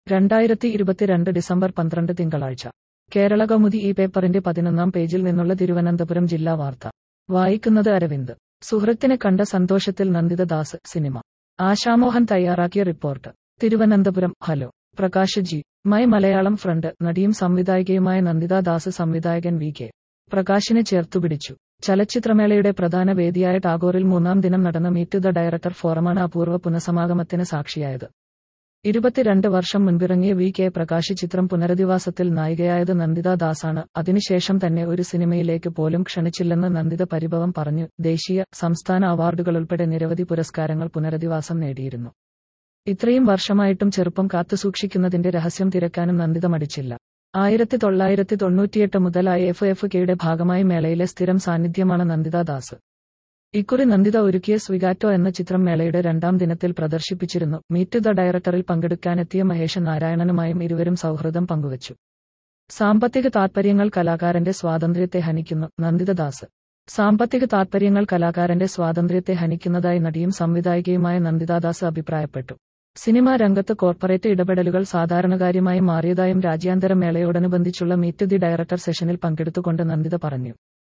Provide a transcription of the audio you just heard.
രണ്ടായിരത്തി ഇരുപത്തിരണ്ട് ഡിസംബർ പന്ത്രണ്ട് തിങ്കളാഴ്ച കേരള കൗമുദി ഈ പേപ്പറിന്റെ പതിനൊന്നാം പേജിൽ നിന്നുള്ള തിരുവനന്തപുരം ജില്ലാ വാർത്ത വായിക്കുന്നത് അരവിന്ദ് സുഹൃത്തിനെ കണ്ട സന്തോഷത്തിൽ നന്ദിത ദാസ് സിനിമ ആശാമോഹൻ തയ്യാറാക്കിയ report Thiruvananthapuram hello Prakash ji my Malayalam friend നടിയും സംവിധായികയുമായ നന്ദിത ദാസ് സംവിധായകൻ വി കെ പ്രകാശിനെ ചേർത്തുപിടിച്ചു ചലച്ചിത്രമേളയുടെ പ്രധാന വേദിയായ ടാഗോറിൽ മൂന്നാം ദിനം നടന്ന മീറ്റ് ദ ഡയറക്ടർ ഫോറമാണ് അപൂർവ പുനഃസമാഗമത്തിന് സാക്ഷിയായത് ഇരുപത്തിരണ്ട് വർഷം മുൻപിറങ്ങിയ വി കെ പ്രകാശ് ചിത്രം പുനരധിവാസത്തിൽ നായികയായത് നന്ദിത ദാസാണ് അതിനുശേഷം തന്നെ ഒരു സിനിമയിലേക്ക് പോലും ക്ഷണിച്ചില്ലെന്ന് നന്ദിത പരിഭവം പറഞ്ഞു ദേശീയ സംസ്ഥാന അവാർഡുകളുൾപ്പെടെ നിരവധി പുരസ്കാരങ്ങൾ പുനരധിവാസം നേടിയിരുന്നു ഇത്രയും വർഷമായിട്ടും ചെറുപ്പം കാത്തുസൂക്ഷിക്കുന്നതിന്റെ രഹസ്യം തിരക്കാനും നന്ദിത മടിച്ചില്ല ആയിരത്തി തൊള്ളായിരത്തി തൊണ്ണൂറ്റിയെട്ട് മുതൽ ഐ എഫ് എഫ് കെയുടെ ഭാഗമായി മേളയിലെ സ്ഥിരം സാന്നിധ്യമാണ് നന്ദിത ദാസ് ഇക്കുറി നന്ദിത ഒരുക്കിയ സ്വിഗാറ്റോ എന്ന ചിത്രം മേളയുടെ രണ്ടാം ദിനത്തിൽ പ്രദർശിപ്പിച്ചിരുന്നു മീറ്റ് ദ ഡയറക്ടറിൽ പങ്കെടുക്കാനെത്തിയ മഹേഷ നാരായണനുമായും ഇരുവരും സൗഹൃദം പങ്കുവച്ചു സാമ്പത്തിക താൽപര്യങ്ങൾ കലാകാരന്റെ സ്വാതന്ത്ര്യത്തെ ഹനിക്കുന്നു നന്ദിത ദാസ് സാമ്പത്തിക താൽപര്യങ്ങൾ കലാകാരന്റെ സ്വാതന്ത്ര്യത്തെ ഹനിക്കുന്നതായി നടിയും സംവിധായികയുമായ നന്ദിതാദാസ് അഭിപ്രായപ്പെട്ടു സിനിമാ രംഗത്ത് കോർപ്പറേറ്റ് ഇടപെടലുകൾ സാധാരണകാര്യമായി മാറിയതായും രാജ്യാന്തര മേളയോടനുബന്ധിച്ചുള്ള മീറ്റ് ദി ഡയറക്ടർ സെഷനിൽ പങ്കെടുത്തുകൊണ്ട് നന്ദിത പറഞ്ഞു